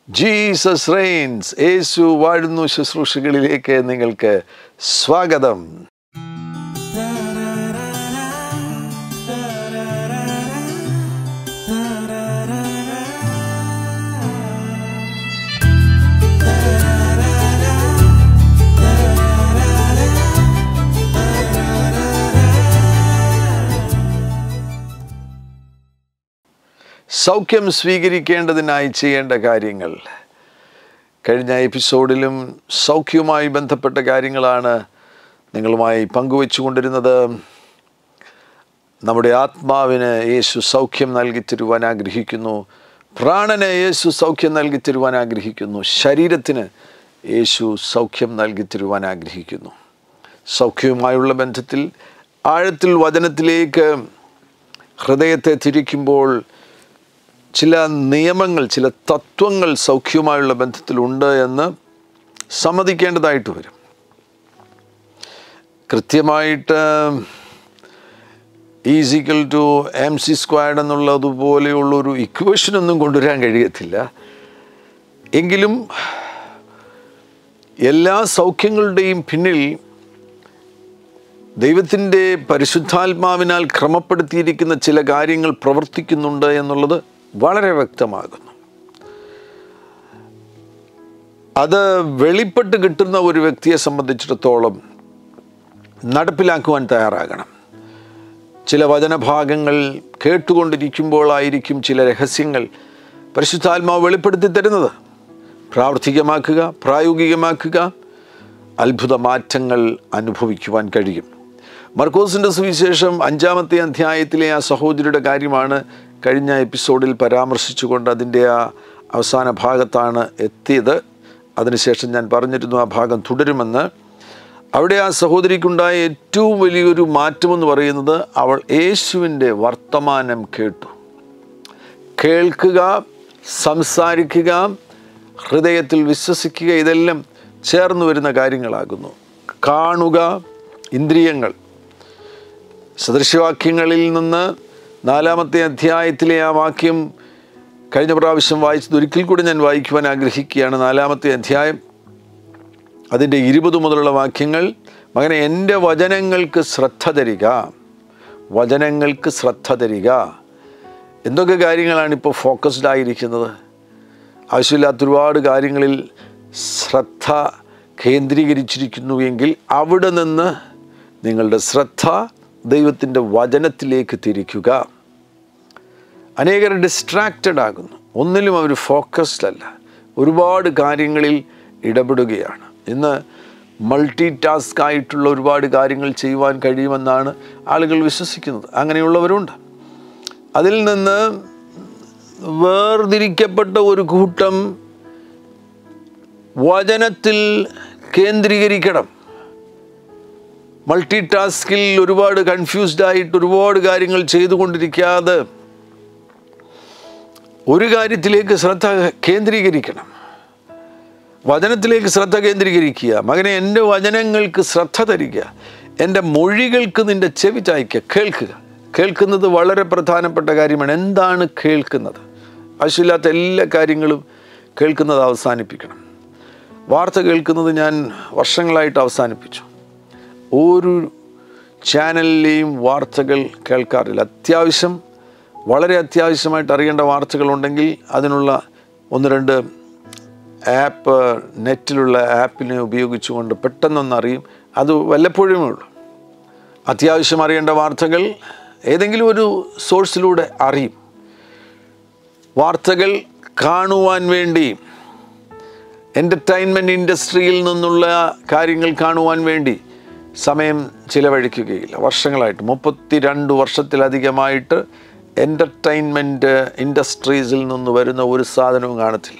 Jesus Reigns യേശു വാഴുന്നു ശുശ്രൂഷകളിലേക്ക് നിങ്ങൾക്ക് സ്വാഗതം സൗഖ്യം സ്വീകരിക്കേണ്ടതിനായി ചെയ്യേണ്ട കാര്യങ്ങൾ കഴിഞ്ഞ എപ്പിസോഡിലും സൗഖ്യവുമായി ബന്ധപ്പെട്ട കാര്യങ്ങളാണ് നിങ്ങളുമായി പങ്കുവെച്ചുകൊണ്ടിരുന്നത് നമ്മുടെ ആത്മാവിന് യേശു സൗഖ്യം നൽകി തരുവാൻ ആഗ്രഹിക്കുന്നു പ്രാണന് യേശു സൗഖ്യം നൽകി തരുവാൻ ആഗ്രഹിക്കുന്നു ശരീരത്തിന് യേശു സൗഖ്യം നൽകി തരുവാൻ ആഗ്രഹിക്കുന്നു സൗഖ്യവുമായുള്ള ബന്ധത്തിൽ ആഴത്തിൽ വചനത്തിലേക്ക് ഹൃദയത്തെ തിരിക്കുമ്പോൾ ചില നിയമങ്ങൾ ചില തത്വങ്ങൾ സൗഖ്യവുമായുള്ള ബന്ധത്തിലുണ്ട് എന്ന് സമ്മതിക്കേണ്ടതായിട്ട് വരും കൃത്യമായിട്ട് is equal to M C squared എന്നുള്ളതുപോലെയുള്ളൊരു ഇക്വേഷനൊന്നും കൊണ്ടുവരാൻ കഴിയത്തില്ല എങ്കിലും എല്ലാ സൗഖ്യങ്ങളുടെയും പിന്നിൽ ദൈവത്തിൻ്റെ പരിശുദ്ധാത്മാവിനാൽ ക്രമപ്പെടുത്തിയിരിക്കുന്ന ചില കാര്യങ്ങൾ പ്രവർത്തിക്കുന്നുണ്ട് എന്നുള്ളത് വളരെ വ്യക്തമാകുന്നു അത് വെളിപ്പെട്ട് കിട്ടുന്ന ഒരു വ്യക്തിയെ സംബന്ധിച്ചിടത്തോളം നടപ്പിലാക്കുവാൻ തയ്യാറാകണം ചില വചനഭാഗങ്ങൾ കേട്ടുകൊണ്ടിരിക്കുമ്പോഴായിരിക്കും ചില രഹസ്യങ്ങൾ പരിശുദ്ധാത്മാവ് വെളിപ്പെടുത്തി തരുന്നത് പ്രാവർത്തികമാക്കുക പ്രായോഗികമാക്കുക അത്ഭുത മാറ്റങ്ങൾ അനുഭവിക്കുവാൻ കഴിയും മർക്കോസിൻ്റെ സുവിശേഷം അഞ്ചാമത്തെ അധ്യായത്തിലെ ആ സഹോദരിയുടെ കാര്യമാണ് കഴിഞ്ഞ എപ്പിസോഡിൽ പരാമർശിച്ചുകൊണ്ട് അതിൻ്റെ ആ അവസാന ഭാഗത്താണ് എത്തിയത് അതിനുശേഷം ഞാൻ പറഞ്ഞിരുന്നു ആ ഭാഗം തുടരുമെന്ന് അവിടെ ആ സഹോദരിക്കുണ്ടായ ഏറ്റവും വലിയൊരു മാറ്റമെന്ന് പറയുന്നത് അവൾ യേശുവിൻ്റെ വർത്തമാനം കേട്ടു കേൾക്കുക സംസാരിക്കുക ഹൃദയത്തിൽ വിശ്വസിക്കുക ഇതെല്ലാം ചേർന്ന് വരുന്ന കാര്യങ്ങളാകുന്നു കാണുക ഇന്ദ്രിയങ്ങൾ സദൃശവാക്യങ്ങളിൽ നിന്ന് നാലാമത്തെ അധ്യായത്തിലെ ആ വാക്യം കഴിഞ്ഞ പ്രാവശ്യം വായിച്ചത് ഒരിക്കൽ കൂടി ഞാൻ വായിക്കുവാൻ ആഗ്രഹിക്കുകയാണ് നാലാമത്തെ അധ്യായം അതിൻ്റെ ഇരുപത് മുതലുള്ള വാക്യങ്ങൾ മകനെ എൻ്റെ വചനങ്ങൾക്ക് ശ്രദ്ധ തരിക വചനങ്ങൾക്ക് ശ്രദ്ധ തരിക എന്തൊക്കെ കാര്യങ്ങളാണ് ഇപ്പോൾ ഫോക്കസ്ഡ് ആയിരിക്കുന്നത് ആവശ്യമില്ലാത്ത ഒരുപാട് കാര്യങ്ങളിൽ ശ്രദ്ധ കേന്ദ്രീകരിച്ചിരിക്കുന്നുവെങ്കിൽ അവിടെ നിന്ന് നിങ്ങളുടെ ശ്രദ്ധ ദൈവത്തിൻ്റെ വചനത്തിലേക്ക് തിരിക്കുക അനേകർ ഡിസ്ട്രാക്റ്റഡ് ആകുന്നു ഒന്നിലും അവർ ഫോക്കസ്ഡ് അല്ല ഒരുപാട് കാര്യങ്ങളിൽ ഇടപെടുകയാണ് ഇന്ന് മൾട്ടി ടാസ്ക് ആയിട്ടുള്ള ഒരുപാട് കാര്യങ്ങൾ ചെയ്യുവാൻ കഴിയുമെന്നാണ് ആളുകൾ വിശ്വസിക്കുന്നത് അങ്ങനെയുള്ളവരുണ്ട് അതിൽ നിന്ന് വേർതിരിക്കപ്പെട്ട ഒരു കൂട്ടം വചനത്തിൽ കേന്ദ്രീകരിക്കണം മൾട്ടി ടാസ്കിൽ ഒരുപാട് കൺഫ്യൂസ്ഡ് ആയിട്ട് ഒരുപാട് കാര്യങ്ങൾ ചെയ്തുകൊണ്ടിരിക്കാതെ ഒരു കാര്യത്തിലേക്ക് ശ്രദ്ധ കേന്ദ്രീകരിക്കണം വചനത്തിലേക്ക് ശ്രദ്ധ കേന്ദ്രീകരിക്കുക മകനെ എൻ്റെ വചനങ്ങൾക്ക് ശ്രദ്ധ തരിക എൻ്റെ മൊഴികൾക്ക് നിൻ്റെ ചെവി ചായ്ക്കുക കേൾക്കുക കേൾക്കുന്നത് വളരെ പ്രധാനപ്പെട്ട കാര്യമാണ് എന്താണ് കേൾക്കുന്നത് ആവശ്യമില്ലാത്ത എല്ലാ കാര്യങ്ങളും കേൾക്കുന്നത് അവസാനിപ്പിക്കണം വാർത്ത കേൾക്കുന്നത് ഞാൻ വർഷങ്ങളായിട്ട് അവസാനിപ്പിച്ചു ഒരു ചാനലിലെയും വാർത്തകൾ കേൾക്കാറില്ല അത്യാവശ്യം വളരെ അത്യാവശ്യമായിട്ട് അറിയേണ്ട വാർത്തകളുണ്ടെങ്കിൽ അതിനുള്ള ഒന്ന് രണ്ട് ആപ്പ് നെറ്റിലുള്ള ആപ്പിനെ ഉപയോഗിച്ചുകൊണ്ട് പെട്ടെന്നൊന്ന് അറിയും അത് വല്ലപ്പോഴുമേ ഉള്ളൂ അത്യാവശ്യം അറിയേണ്ട വാർത്തകൾ ഏതെങ്കിലും ഒരു സോഴ്സിലൂടെ അറിയും വാർത്തകൾ കാണുവാൻ വേണ്ടി എൻ്റർടൈൻമെൻറ്റ് ഇൻഡസ്ട്രിയിൽ നിന്നുള്ള കാര്യങ്ങൾ കാണുവാൻ വേണ്ടി സമയം ചിലവഴിക്കുകയില്ല വർഷങ്ങളായിട്ട് മുപ്പത്തി രണ്ട് വർഷത്തിലധികമായിട്ട് എൻ്റർടൈൻമെൻറ്റ് ഇൻഡസ്ട്രീസിൽ നിന്ന് വരുന്ന ഒരു സാധനവും കാണത്തില്ല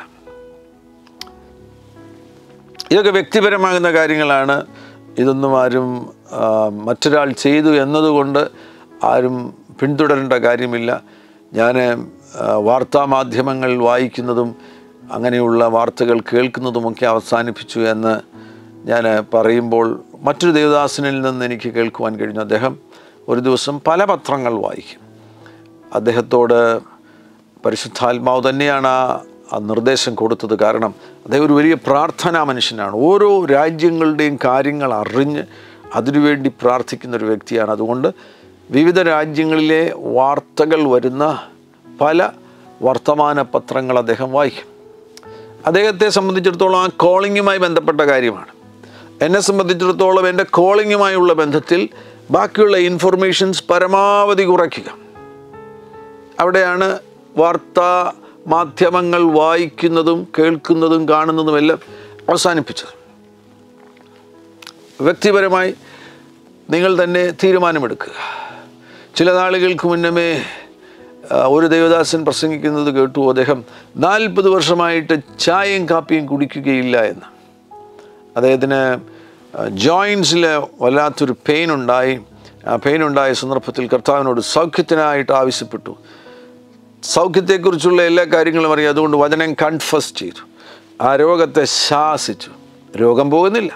ഇതൊക്കെ വ്യക്തിപരമാകുന്ന കാര്യങ്ങളാണ് ഇതൊന്നും ആരും മറ്റൊരാൾ ചെയ്തു എന്നതുകൊണ്ട് ആരും പിന്തുടരേണ്ട കാര്യമില്ല ഞാൻ വാർത്താമാധ്യമങ്ങൾ വായിക്കുന്നതും അങ്ങനെയുള്ള വാർത്തകൾ കേൾക്കുന്നതുമൊക്കെ അവസാനിപ്പിച്ചു എന്ന് ഞാൻ പറയുമ്പോൾ മറ്റൊരു ദേവദാസനിൽ നിന്ന് എനിക്ക് കേൾക്കുവാൻ കഴിഞ്ഞു അദ്ദേഹം ഒരു ദിവസം പല പത്രങ്ങൾ വായിക്കും അദ്ദേഹത്തോട് പരിശുദ്ധാത്മാവ് തന്നെയാണ് ആ ആ നിർദ്ദേശം കൊടുത്തത് കാരണം അദ്ദേഹം ഒരു വലിയ പ്രാർത്ഥനാ മനുഷ്യനാണ് ഓരോ രാജ്യങ്ങളുടെയും കാര്യങ്ങൾ അറിഞ്ഞ് അതിനുവേണ്ടി പ്രാർത്ഥിക്കുന്ന ഒരു വ്യക്തിയാണ് അതുകൊണ്ട് വിവിധ രാജ്യങ്ങളിലെ വാർത്തകൾ വരുന്ന പല വർത്തമാന പത്രങ്ങൾ അദ്ദേഹം വായിക്കും അദ്ദേഹത്തെ സംബന്ധിച്ചിടത്തോളം ആ കോളിങ്ങുമായി ബന്ധപ്പെട്ട കാര്യമാണ് എന്നെ സംബന്ധിച്ചിടത്തോളം എൻ്റെ കോളിങ്ങുമായുള്ള ബന്ധത്തിൽ ബാക്കിയുള്ള ഇൻഫർമേഷൻസ് പരമാവധി കുറയ്ക്കുക അവിടെയാണ് വാർത്താ മാധ്യമങ്ങൾ വായിക്കുന്നതും കേൾക്കുന്നതും കാണുന്നതുമെല്ലാം അവസാനിപ്പിച്ചത് വ്യക്തിപരമായി നിങ്ങൾ തന്നെ തീരുമാനമെടുക്കുക ചില നാളുകൾക്ക് മുന്നമേ ആ, ഒരു ദേവദാസൻ പ്രസംഗിക്കുന്നത് കേട്ടു അദ്ദേഹം നാൽപ്പത് വർഷമായിട്ട് ചായയും കാപ്പിയും കുടിക്കുകയില്ല എന്ന് അദ്ദേഹത്തിന് ജോയിൻസിൽ വല്ലാത്തൊരു പെയിൻ ഉണ്ടായി ആ പെയിൻ ഉണ്ടായ സന്ദർഭത്തിൽ കർത്താവിനോട് സൗഖ്യത്തിനായിട്ട് ആവശ്യപ്പെട്ടു സൗഖ്യത്തെക്കുറിച്ചുള്ള എല്ലാ കാര്യങ്ങളും അറിയാം അതുകൊണ്ട് വചനം കൺഫസ് ചെയ്തു ആ രോഗത്തെ ശാസിച്ചു രോഗം പോകുന്നില്ല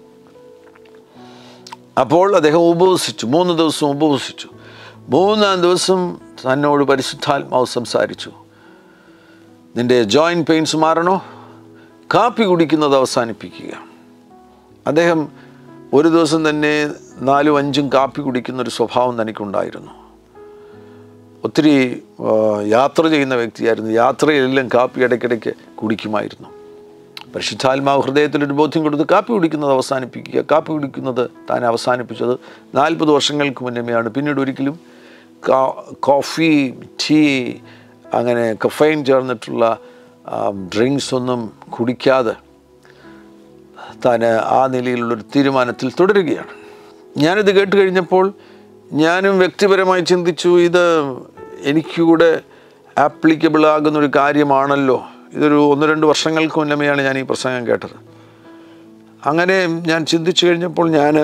അപ്പോൾ അദ്ദേഹം ഉപവസിച്ചു മൂന്ന് ദിവസം ഉപവസിച്ചു മൂന്നാം ദിവസം തന്നോട് പരിശുദ്ധാത്മാവ് സംസാരിച്ചു നിന്റെ ജോയിൻറ്റ് പെയിൻസ് മാറണോ കാപ്പി കുടിക്കുന്നത് അവസാനിപ്പിക്കുക അദ്ദേഹം ഒരു ദിവസം തന്നെ നാലും അഞ്ചും കാപ്പി കുടിക്കുന്ന ഒരു സ്വഭാവം തനിക്കുണ്ടായിരുന്നു ഒത്തിരി ആ, യാത്ര ചെയ്യുന്ന വ്യക്തിയായിരുന്നു യാത്രയിലെല്ലാം കാപ്പി ഇടയ്ക്കിടയ്ക്ക് കുടിക്കുമായിരുന്നു പരിശുദ്ധാത്മാവ് ഹൃദയത്തിലൊരു ബോധ്യം കൊടുത്ത് കാപ്പി കുടിക്കുന്നത് അവസാനിപ്പിക്കുക കാപ്പി കുടിക്കുന്നത് താൻ അവസാനിപ്പിച്ചത് നാൽപ്പത് വർഷങ്ങൾക്ക് മുന്നമേയാണ് പിന്നീട് ഒരിക്കലും കാ- കോഫി ടീ അങ്ങനെ കഫൈൻ ചേർന്നിട്ടുള്ള ഡ്രിങ്ക്സ് ഒന്നും കുടിക്കാതെ താൻ ആ നിലയിലുള്ളൊരു തീരുമാനത്തിൽ തുടരുകയാണ് ഞാനിത് കേട്ട് കഴിഞ്ഞപ്പോൾ ഞാനും വ്യക്തിപരമായി ചിന്തിച്ചു ഇത് എനിക്കൂടെ ആപ്ലിക്കബിൾ ആകുന്ന ഒരു കാര്യമാണല്ലോ ഇതൊരു ഒന്ന് രണ്ട് വർഷങ്ങൾക്ക് മുന്നമേയാണ് ഞാൻ ഈ പ്രസംഗം കേട്ടത് അങ്ങനെ ഞാൻ ചിന്തിച്ചു കഴിഞ്ഞപ്പോൾ ഞാൻ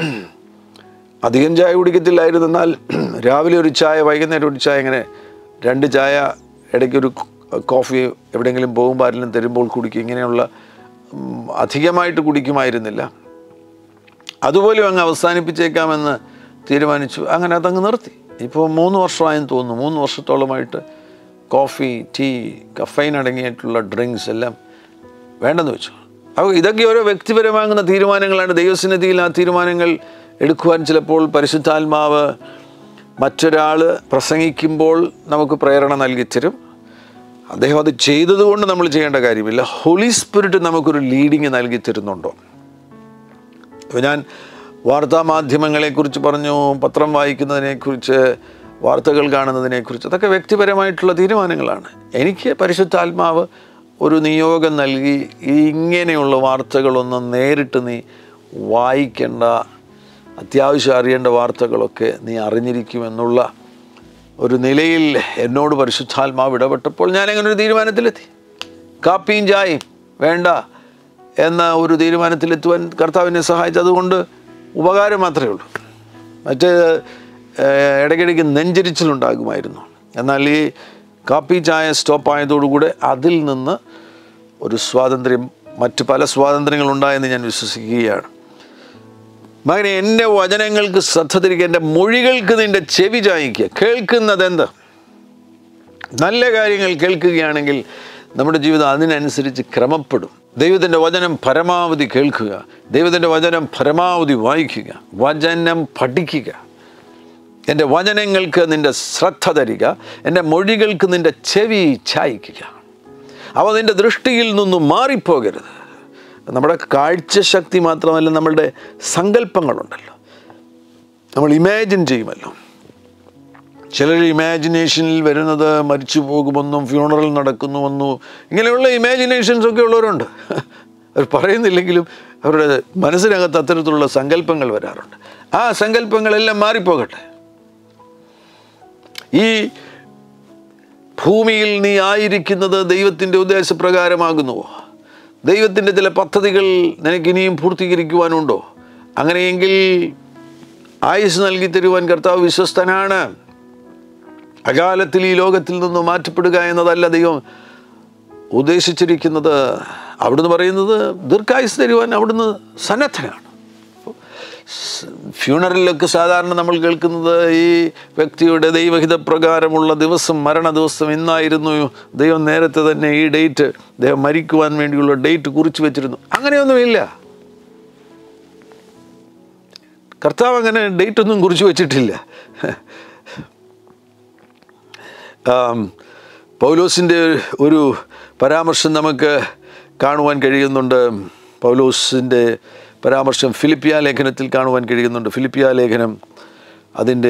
അധികം ചായ കുടിക്കത്തില്ലായിരുന്നു എന്നാൽ രാവിലെ ഒരു ചായ വൈകുന്നേരം ഒരു ചായ ഇങ്ങനെ രണ്ട് ചായ ഇടയ്ക്കൊരു കോഫി എവിടെയെങ്കിലും പോകുമ്പോൾ ആരെങ്കിലും തരുമ്പോൾ കുടിക്കും ഇങ്ങനെയുള്ള ഉം, അധികമായിട്ട് കുടിക്കുമായിരുന്നില്ല അതുപോലെ അങ്ങ് അവസാനിപ്പിച്ചേക്കാമെന്ന് തീരുമാനിച്ചു അങ്ങനെ അതങ്ങ് നിർത്തി ഇപ്പോൾ മൂന്ന് വർഷമായെന്ന് തോന്നുന്നു മൂന്ന് വർഷത്തോളമായിട്ട് കോഫി ടീ കഫൈൻ അടങ്ങിയിട്ടുള്ള ഡ്രിങ്ക്സ് എല്ലാം വേണ്ടെന്ന് വെച്ചു അപ്പോൾ ഇതൊക്കെ ഓരോ വ്യക്തിപരമാകുന്ന തീരുമാനങ്ങളാണ് ദൈവസന്നിധിയിൽ ആ തീരുമാനങ്ങൾ എടുക്കുവാൻ ചിലപ്പോൾ പരിശുദ്ധാത്മാവ് മറ്റൊരാൾ പ്രസംഗിക്കുമ്പോൾ നമുക്ക് പ്രേരണ നൽകിത്തരും അദ്ദേഹം അത് ചെയ്തതുകൊണ്ട് നമ്മൾ ചെയ്യേണ്ട കാര്യമില്ല ഹോളി സ്പിരിറ്റ് നമുക്കൊരു ലീഡിങ് നൽകി തരുന്നുണ്ടോ ഇപ്പോൾ ഞാൻ വാർത്താ മാധ്യമങ്ങളെക്കുറിച്ച് പറഞ്ഞു പത്രം വായിക്കുന്നതിനെക്കുറിച്ച് വാർത്തകൾ കാണുന്നതിനെക്കുറിച്ച് അതൊക്കെ വ്യക്തിപരമായിട്ടുള്ള തീരുമാനങ്ങളാണ് എനിക്ക് പരിശുദ്ധാത്മാവ് ഒരു നിയോഗം നൽകി ഈ ഇങ്ങനെയുള്ള വാർത്തകളൊന്നും നേരിട്ട് നീ വായിക്കേണ്ട അത്യാവശ്യം അറിയേണ്ട വാർത്തകളൊക്കെ നീ അറിഞ്ഞിരിക്കുമെന്നുള്ള ഒരു നിലയിൽ എന്നോട് പരിശുദ്ധാത്മാവ് ഇടപെട്ടപ്പോൾ ഞാൻ അങ്ങനെ ഒരു തീരുമാനത്തിലെത്തി കാപ്പിയും ചായയും വേണ്ട എന്ന ഒരു തീരുമാനത്തിലെത്തുവാൻ കർത്താവിനെ സഹായിച്ചതുകൊണ്ട് ഉപകാരം മാത്രമേ ഉള്ളൂ മറ്റേ ഏഹ്, ഇടയ്ക്കിടയ്ക്ക് നെഞ്ചരിച്ചിലുണ്ടാകുമായിരുന്നു എന്നാൽ ഈ കാപ്പി ചായ സ്റ്റോപ്പ് ആയതോടുകൂടെ അതിൽ നിന്ന് ഒരു സ്വാതന്ത്ര്യം മറ്റ് പല സ്വാതന്ത്ര്യങ്ങളുണ്ടായെന്ന് ഞാൻ വിശ്വസിക്കുകയാണ് മകനെ എൻ്റെ വചനങ്ങൾക്ക് ശ്രദ്ധ തിരിക്കുക എൻ്റെ മൊഴികൾക്ക് നിൻ്റെ ചെവി ചായിക്കുക കേൾക്കുന്നതെന്ത് നല്ല കാര്യങ്ങൾ കേൾക്കുകയാണെങ്കിൽ നമ്മുടെ ജീവിതം അതിനനുസരിച്ച് ക്രമപ്പെടും ദൈവത്തിൻ്റെ വചനം പരമാവധി കേൾക്കുക ദൈവത്തിൻ്റെ വചനം പരമാവധി വായിക്കുക വചനം പഠിക്കുക എൻ്റെ വചനങ്ങൾക്ക് നിൻ്റെ ശ്രദ്ധ തരിക എൻ്റെ മൊഴികൾക്ക് നിൻ്റെ ചെവി ചായ്ക്കുക അവ നിൻ്റെ ദൃഷ്ടിയിൽ നിന്നും മാറിപ്പോകരുത് നമ്മുടെ കാഴ്ചശക്തി മാത്രമല്ല നമ്മളുടെ സങ്കല്പങ്ങളുണ്ടല്ലോ നമ്മൾ ഇമാജിൻ ചെയ്യുമല്ലോ ചിലർ ഇമാജിനേഷനിൽ വരുന്നത് മരിച്ചു പോകുമെന്നും ഫ്യൂണറൽ നടക്കുന്നുവെന്നും ഇങ്ങനെയുള്ള ഇമാജിനേഷൻസ് ഒക്കെ ഉള്ളവരുണ്ട് അവർ പറയുന്നില്ലെങ്കിലും അവരുടെ മനസ്സിനകത്ത് അത്തരത്തിലുള്ള സങ്കല്പങ്ങൾ വരാറുണ്ട് ആ സങ്കല്പങ്ങളെല്ലാം മാറിപ്പോകട്ടെ ഈ ഭൂമിയിൽ നീ ആയിരിക്കുന്നത് ദൈവത്തിൻ്റെ ഉദ്ദേശപ്രകാരമാകുന്നുവോ ദൈവത്തിൻ്റെ ചില പദ്ധതികൾ നിനക്ക് ഇനിയും പൂർത്തീകരിക്കുവാനുണ്ടോ അങ്ങനെയെങ്കിൽ ആയുസ് നൽകി തരുവാൻ കർത്താവ് വിശ്വസ്തനാണ് അകാലത്തിൽ ഈ ലോകത്തിൽ നിന്ന് മാറ്റപ്പെടുക എന്നതല്ല ദൈവം ഉദ്ദേശിച്ചിരിക്കുന്നത് അവിടുന്ന് പറയുന്നത് ദീർഘായുസ് തരുവാൻ അവിടുന്ന് സന്നദ്ധനാണ് ഫ്യൂണറലിലൊക്കെ സാധാരണ നമ്മൾ കേൾക്കുന്നത് ഈ വ്യക്തിയുടെ ദൈവഹിതപ്രകാരമുള്ള ദിവസം മരണ ദിവസം ഇന്നായിരുന്നു ദൈവം നേരത്തെ തന്നെ ഈ ഡേറ്റ് ദൈവം മരിക്കുവാൻ വേണ്ടിയുള്ള ഡേറ്റ് കുറിച്ച് വെച്ചിരുന്നു അങ്ങനെയൊന്നുമില്ല കർത്താവ് അങ്ങനെ ഡേറ്റ് ഒന്നും കുറിച്ച് വെച്ചിട്ടില്ല ആം, പൗലോസിൻ്റെ ഒരു പരാമർശം നമുക്ക് കാണുവാൻ കഴിയുന്നുണ്ട് പൗലോസിൻ്റെ പരാമർശം ഫിലിപ്പിയ ലേഖനത്തിൽ കാണുവാൻ കഴിയുന്നുണ്ട് ഫിലിപ്പിയ ലേഖനം അതിൻ്റെ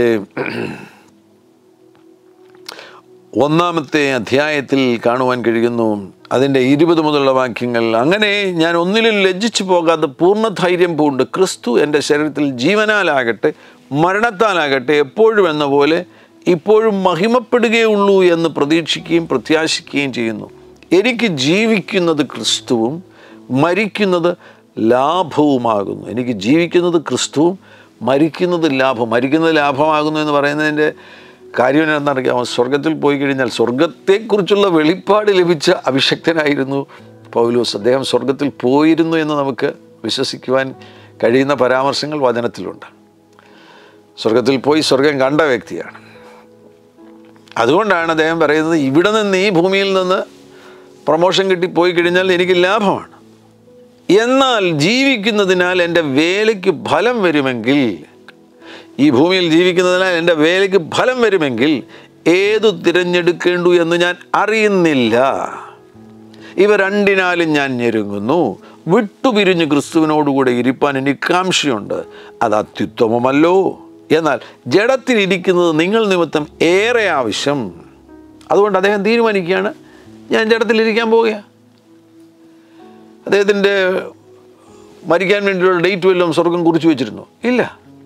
ഒന്നാമത്തെ അധ്യായത്തിൽ കാണുവാൻ കഴിയുന്നു അതിൻ്റെ ഇരുപത് മുതലുള്ള വാക്യങ്ങൾ അങ്ങനെ ഞാൻ ഒന്നിലും ലജ്ജിച്ചു പോകാതെ പൂർണ്ണ ധൈര്യം പൂണ്ട് ക്രിസ്തു എൻ്റെ ശരീരത്തിൽ ജീവനാലാകട്ടെ മരണത്താലാകട്ടെ എപ്പോഴും എന്ന പോലെ ഇപ്പോഴും മഹിമപ്പെടുകയുള്ളൂ എന്ന് പ്രതീക്ഷിക്കുകയും പ്രത്യാശിക്കുകയും ചെയ്യുന്നു എനിക്ക് ജീവിക്കുന്നത് ക്രിസ്തുവും മരിക്കുന്നത് ലാഭവുമാകുന്നു എനിക്ക് ജീവിക്കുന്നത് ക്രിസ്തുവും മരിക്കുന്നത് ലാഭം മരിക്കുന്നത് ലാഭമാകുന്നു എന്ന് പറയുന്നതിൻ്റെ കാര്യം എന്താണെന്നറിയാമോ സ്വർഗത്തിൽ പോയി കഴിഞ്ഞാൽ സ്വർഗത്തെക്കുറിച്ചുള്ള വെളിപ്പാട് ലഭിച്ച അഭിഷക്തനായിരുന്നു പൗലോസ് അദ്ദേഹം സ്വർഗത്തിൽ പോയിരുന്നു എന്ന് നമുക്ക് വിശ്വസിക്കുവാൻ കഴിയുന്ന പരാമർശങ്ങൾ വചനത്തിലുണ്ട് സ്വർഗത്തിൽ പോയി സ്വർഗം കണ്ട വ്യക്തിയാണ് അതുകൊണ്ടാണ് അദ്ദേഹം പറയുന്നത് ഇവിടെ നിന്ന് ഈ ഭൂമിയിൽ നിന്ന് പ്രൊമോഷൻ കിട്ടി പോയി കഴിഞ്ഞാൽ എനിക്ക് ലാഭമാണ് എന്നാൽ ജീവിക്കുന്നതിനാൽ എൻ്റെ വേലയ്ക്ക് ഫലം വരുമെങ്കിൽ ഈ ഭൂമിയിൽ ജീവിക്കുന്നതിനാൽ എൻ്റെ വേലയ്ക്ക് ഫലം വരുമെങ്കിൽ ഏതു തിരഞ്ഞെടുക്കേണ്ടു എന്ന് ഞാൻ അറിയുന്നില്ല ഇവ രണ്ടിനാലും ഞാൻ ഞെരുങ്ങുന്നു വിട്ടുപിരിഞ്ഞ് ക്രിസ്തുവിനോടുകൂടെ ഇരിപ്പാൻ എനിക്ക് കാംക്ഷയുണ്ട് അത് അത്യുത്തമമല്ലോ എന്നാൽ ജഡത്തിലിരിക്കുന്നത് നിങ്ങൾ നിമിത്തം ഏറെ ആവശ്യം അതുകൊണ്ട് അദ്ദേഹം തീരുമാനിക്കുകയാണ് ഞാൻ ജഡത്തിലിരിക്കാൻ പോവുകയാണ് അദ്ദേഹത്തിൻ്റെ മരിക്കാൻ വേണ്ടിയുള്ള ഡേറ്റ് വല്ലതും സ്വർഗം കുറിച്ച് വെച്ചിരുന്നു ഇല്ല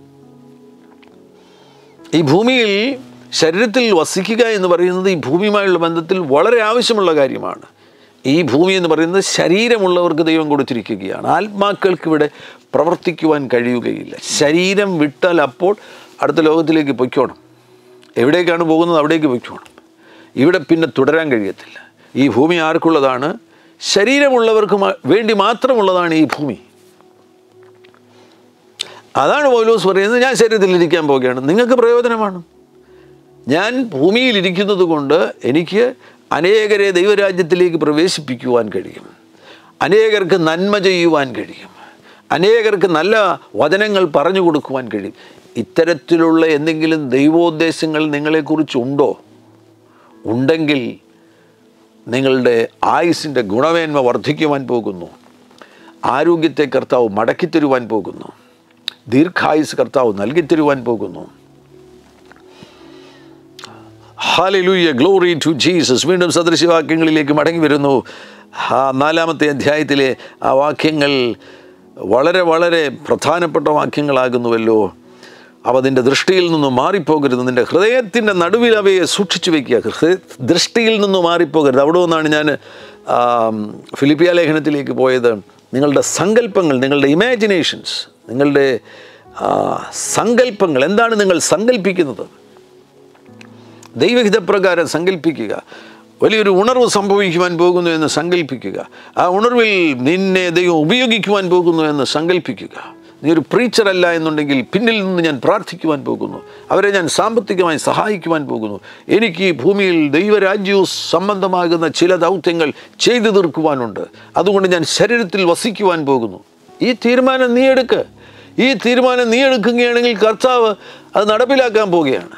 ഈ ഭൂമിയിൽ ശരീരത്തിൽ വസിക്കുക എന്ന് പറയുന്നത് ഈ ഭൂമിയുമായുള്ള ബന്ധത്തിൽ വളരെ ആവശ്യമുള്ള കാര്യമാണ് ഈ ഭൂമി എന്ന് പറയുന്നത് ശരീരമുള്ളവർക്ക് ദൈവം കൊടുത്തിരിക്കുകയാണ് ആത്മാക്കൾക്ക് ഇവിടെ പ്രവർത്തിക്കുവാൻ കഴിയുകയില്ല ശരീരം വിട്ടാൽ അപ്പോൾ അടുത്ത ലോകത്തിലേക്ക് പൊയ്ക്കോണം എവിടേക്കാണ് പോകുന്നത് അവിടേക്ക് പൊയ്ക്കോണം ഇവിടെ പിന്നെ തുടരാൻ കഴിയത്തില്ല ഈ ഭൂമി ആർക്കുള്ളതാണ് ശരീരമുള്ളവർക്ക് മ- വേണ്ടി മാത്രമുള്ളതാണ് ഈ ഭൂമി അതാണ് പൗലോസ് പറയുന്നത് ഞാൻ ശരീരത്തിലിരിക്കാൻ പോവുകയാണ് നിങ്ങൾക്ക് പ്രയോജനമാണ് ഞാൻ ഭൂമിയിലിരിക്കുന്നത് കൊണ്ട് എനിക്ക് അനേകരെ ദൈവരാജ്യത്തിലേക്ക് പ്രവേശിപ്പിക്കുവാൻ കഴിയും അനേകർക്ക് നന്മ ചെയ്യുവാൻ കഴിയും അനേകർക്ക് നല്ല വചനങ്ങൾ പറഞ്ഞു കൊടുക്കുവാൻ കഴിയും ഇത്തരത്തിലുള്ള എന്തെങ്കിലും ദൈവോദ്ദേശങ്ങൾ നിങ്ങളെക്കുറിച്ചുണ്ടോ ഉണ്ടെങ്കിൽ നിങ്ങളുടെ ആയുസിൻ്റെ ഗുണമേന്മ വർദ്ധിക്കുവാൻ പോകുന്നു ആരോഗ്യത്തെ കർത്താവ് മടക്കിത്തരുവാൻ പോകുന്നു ദീർഘായുസ് കർത്താവ് നൽകിത്തരുവാൻ പോകുന്നു ഹാലലൂയ ഗ്ലോറി ടു ജീസസ് വീണ്ടും സദൃശവാക്യങ്ങളിലേക്ക് മടങ്ങി വരുന്നു ആ നാലാമത്തെ അധ്യായത്തിലെ ആ വാക്യങ്ങൾ വളരെ വളരെ പ്രധാനപ്പെട്ട വാക്യങ്ങളാകുന്നുവല്ലോ അവ നിൻ്റെ ദൃഷ്ടിയിൽ നിന്ന് മാറിപ്പോകരുത് നിൻ്റെ ഹൃദയത്തിൻ്റെ നടുവിൽ അവയെ സൂക്ഷിച്ചു വയ്ക്കുക ഹൃദയ ദൃഷ്ടിയിൽ നിന്ന് മാറിപ്പോകരുത് അവിടെ നിന്നാണ് ഞാൻ ആ, ഫിലിപ്പിയ ലേഖനത്തിലേക്ക് പോയത് നിങ്ങളുടെ സങ്കല്പങ്ങൾ നിങ്ങളുടെ ഇമാജിനേഷൻസ് നിങ്ങളുടെ ആ, സങ്കല്പങ്ങൾ എന്താണ് നിങ്ങൾ സങ്കല്പിക്കുന്നത് ദൈവഹിതപ്രകാരം സങ്കല്പിക്കുക വലിയൊരു ഉണർവ് സംഭവിക്കുവാൻ പോകുന്നു എന്ന് സങ്കല്പിക്കുക ആ ഉണർവിൽ നിന്നെ ദൈവം ഉപയോഗിക്കുവാൻ പോകുന്നു എന്ന് സങ്കല്പിക്കുക നീ ഒരു പ്രീച്ചറല്ല എന്നുണ്ടെങ്കിൽ പിന്നിൽ നിന്ന് ഞാൻ പ്രാർത്ഥിക്കുവാൻ പോകുന്നു അവരെ ഞാൻ സാമ്പത്തികമായി സഹായിക്കുവാൻ പോകുന്നു എനിക്ക് ഈ ഭൂമിയിൽ ദൈവരാജ്യവും സംബന്ധമാകുന്ന ചില ദൗത്യങ്ങൾ ചെയ്തു തീർക്കുവാനുണ്ട് അതുകൊണ്ട് ഞാൻ ശരീരത്തിൽ വസിക്കുവാൻ പോകുന്നു ഈ തീരുമാനം നീ എടുക്ക് ഈ തീരുമാനം നീ എടുക്കുകയാണെങ്കിൽ കർത്താവ് അത് നടപ്പിലാക്കാൻ പോവുകയാണ്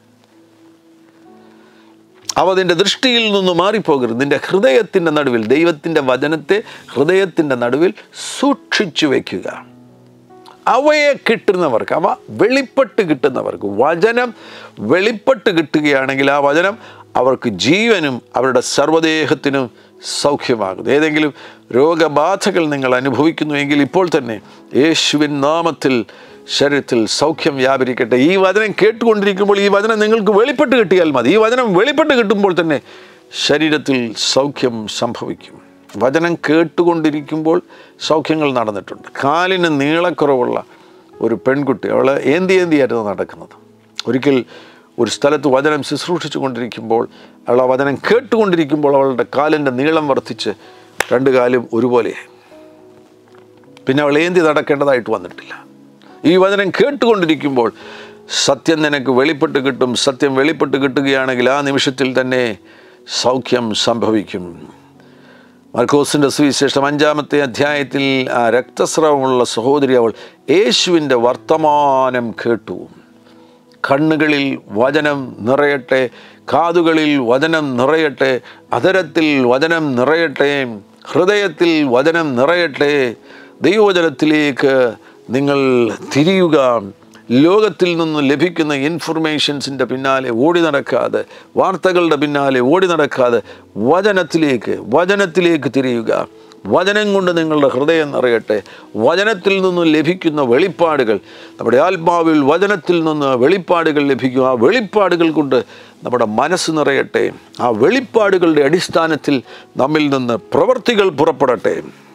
അവ നിന്റെ ദൃഷ്ടിയിൽ നിന്ന് മാറിപ്പോകരുത് നിന്റെ ഹൃദയത്തിൻ്റെ നടുവിൽ ദൈവത്തിൻ്റെ വചനത്തെ ഹൃദയത്തിൻ്റെ നടുവിൽ സൂക്ഷിച്ചു വയ്ക്കുക അവയെ കിട്ടുന്നവർക്ക് അവ വെളിപ്പെട്ട് കിട്ടുന്നവർക്ക് വചനം വെളിപ്പെട്ട് കിട്ടുകയാണെങ്കിൽ ആ വചനം അവർക്ക് ജീവനും അവരുടെ സർവ്വദേഹത്തിനും സൗഖ്യമാകുന്നു ഏതെങ്കിലും രോഗബാധകൾ നിങ്ങൾ അനുഭവിക്കുന്നുവെങ്കിൽ ഇപ്പോൾ തന്നെ യേശുവിൻ നാമത്തിൽ ശരീരത്തിൽ സൗഖ്യം വ്യാപരിക്കട്ടെ ഈ വചനം കേട്ടുകൊണ്ടിരിക്കുമ്പോൾ ഈ വചനം നിങ്ങൾക്ക് വെളിപ്പെട്ട് കിട്ടിയാൽ മതി ഈ വചനം വെളിപ്പെട്ട് കിട്ടുമ്പോൾ തന്നെ ശരീരത്തിൽ സൗഖ്യം സംഭവിക്കും വചനം കേട്ടുകൊണ്ടിരിക്കുമ്പോൾ സൗഖ്യങ്ങൾ നടന്നിട്ടുണ്ട് കാലിന് നീളക്കുറവുള്ള ഒരു പെൺകുട്ടി അവൾ ഏന്തി ഏന്തിയായിരുന്നു നടക്കുന്നത് ഒരിക്കൽ ഒരു സ്ഥലത്ത് വചനം ശുശ്രൂഷിച്ചു കൊണ്ടിരിക്കുമ്പോൾ അവൾ ആ വചനം കേട്ടുകൊണ്ടിരിക്കുമ്പോൾ അവളുടെ കാലിൻ്റെ നീളം വർദ്ധിച്ച് രണ്ട് കാലും ഒരുപോലെയായി പിന്നെ അവൾ ഏന്തി നടക്കേണ്ടതായിട്ട് വന്നിട്ടില്ല ഈ വചനം കേട്ടുകൊണ്ടിരിക്കുമ്പോൾ സത്യം നിനക്ക് വെളിപ്പെട്ട് കിട്ടും സത്യം വെളിപ്പെട്ട് കിട്ടുകയാണെങ്കിൽ ആ നിമിഷത്തിൽ തന്നെ സൗഖ്യം സംഭവിക്കും മർക്കോസിൻ്റെ സുവിശേഷം അഞ്ചാമത്തെ അധ്യായത്തിൽ ആ രക്തസ്രവമുള്ള സഹോദരി അവൾ യേശുവിൻ്റെ വർത്തമാനം കേട്ടു കണ്ണുകളിൽ വചനം നിറയട്ടെ കാതുകളിൽ വചനം നിറയട്ടെ അധരത്തിൽ വചനം നിറയട്ടെ ഹൃദയത്തിൽ വചനം നിറയട്ടെ ദൈവവചനത്തിലേക്ക് നിങ്ങൾ തിരിയുക ലോകത്തിൽ നിന്ന് ലഭിക്കുന്ന ഇൻഫർമേഷൻസിൻ്റെ പിന്നാലെ ഓടി നടക്കാതെ വാർത്തകളുടെ പിന്നാലെ ഓടി നടക്കാതെ വചനത്തിലേക്ക് വചനത്തിലേക്ക് തിരിയുക വചനം കൊണ്ട് നിങ്ങളുടെ ഹൃദയം നിറയട്ടെ വചനത്തിൽ നിന്നും ലഭിക്കുന്ന വെളിപ്പാടുകൾ നമ്മുടെ ആത്മാവിൽ വചനത്തിൽ നിന്ന് വെളിപ്പാടുകൾ ലഭിക്കും ആ വെളിപ്പാടുകൾ കൊണ്ട് നമ്മുടെ മനസ്സ് നിറയട്ടെ ആ വെളിപ്പാടുകളുടെ അടിസ്ഥാനത്തിൽ നമ്മിൽ നിന്ന് പ്രവർത്തികൾ പുറപ്പെടട്ടെ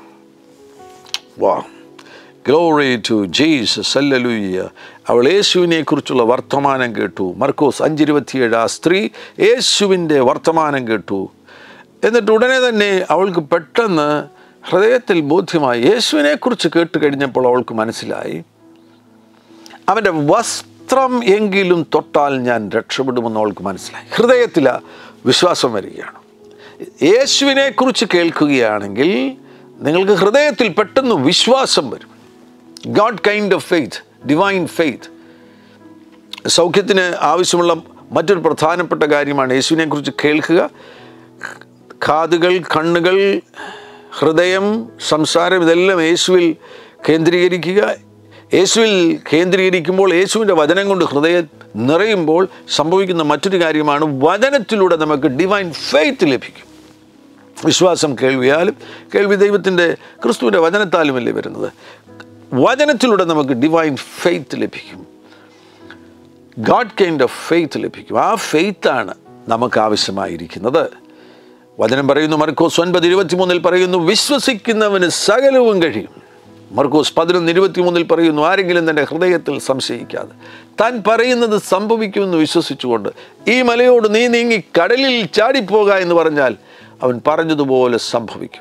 വാ ഗ്ലോറി ടു ജീസസ് അല്ലലൂയ്യ അവൾ യേശുവിനെ കുറിച്ചുള്ള വർത്തമാനം കേട്ടു മർക്കോസ് അഞ്ചിരുപത്തിയേഴ് ആ സ്ത്രീ യേശുവിൻ്റെ വർത്തമാനം കേട്ടു എന്നിട്ട് ഉടനെ തന്നെ അവൾക്ക് പെട്ടെന്ന് ഹൃദയത്തിൽ ബോധ്യമായി യേശുവിനെക്കുറിച്ച് കേട്ട് കഴിഞ്ഞപ്പോൾ അവൾക്ക് മനസ്സിലായി അവൻ്റെ വസ്ത്രം എങ്കിലും തൊട്ടാൽ ഞാൻ രക്ഷപ്പെടുമെന്ന് അവൾക്ക് മനസ്സിലായി ഹൃദയത്തിൽ വിശ്വാസം വരികയാണ് യേശുവിനെക്കുറിച്ച് കേൾക്കുകയാണെങ്കിൽ നിങ്ങൾക്ക് ഹൃദയത്തിൽ പെട്ടെന്ന് വിശ്വാസം വരും God kind of faith divine faith സൗഖ്യത്തിന് ആവശ്യമുള്ള മറ്റൊരു പ്രധാനപ്പെട്ട കാര്യമാണ് യേശുവിനെക്കുറിച്ച് കേൾക്കുക കാതുകൾ കണ്ണുകൾ ഹൃദയം സംസാരം ഇതെല്ലാം യേശുവിൽ കേന്ദ്രീകരിക്കുക യേശുവിൽ കേന്ദ്രീകരിക്കുമ്പോൾ യേശുവിൻ്റെ വചനം കൊണ്ട് ഹൃദയം നിറയുമ്പോൾ സംഭവിക്കുന്ന മറ്റൊരു കാര്യമാണ് വചനത്തിലൂടെ നമുക്ക് ഡിവൈൻ ഫെയ്ത്ത് ലഭിക്കും വിശ്വാസം കേൾവിയാലും കേൾവി ദൈവത്തിൻ്റെ ക്രിസ്തുവിൻ്റെ വചനത്താലുമല്ലേ വരുന്നത് വചനത്തിലൂടെ നമുക്ക് ഡിവൈൻ ഫെയ്ത്ത് ലഭിക്കും ഗാഡ് കൈൻഡ് ഓഫ് ഫെയ്ത്ത് ലഭിക്കും ആ ഫെയ്ത്താണ് നമുക്ക് ആവശ്യമായിരിക്കുന്നത് വചനം പറയുന്നു മർക്കോസ് ഒൻപത് ഇരുപത്തിമൂന്നിൽ പറയുന്നു വിശ്വസിക്കുന്നവന് സകലവും കഴിയും മർക്കോസ് പതിനൊന്ന് ഇരുപത്തിമൂന്നിൽ പറയുന്നു ആരെങ്കിലും തൻ്റെ ഹൃദയത്തിൽ സംശയിക്കാതെ താൻ പറയുന്നത് സംഭവിക്കുമെന്ന് വിശ്വസിച്ചുകൊണ്ട് ഈ മലയോട് നീ നീങ്ങി കടലിൽ ചാടിപ്പോക എന്ന് പറഞ്ഞാൽ അവൻ പറഞ്ഞതുപോലെ സംഭവിക്കും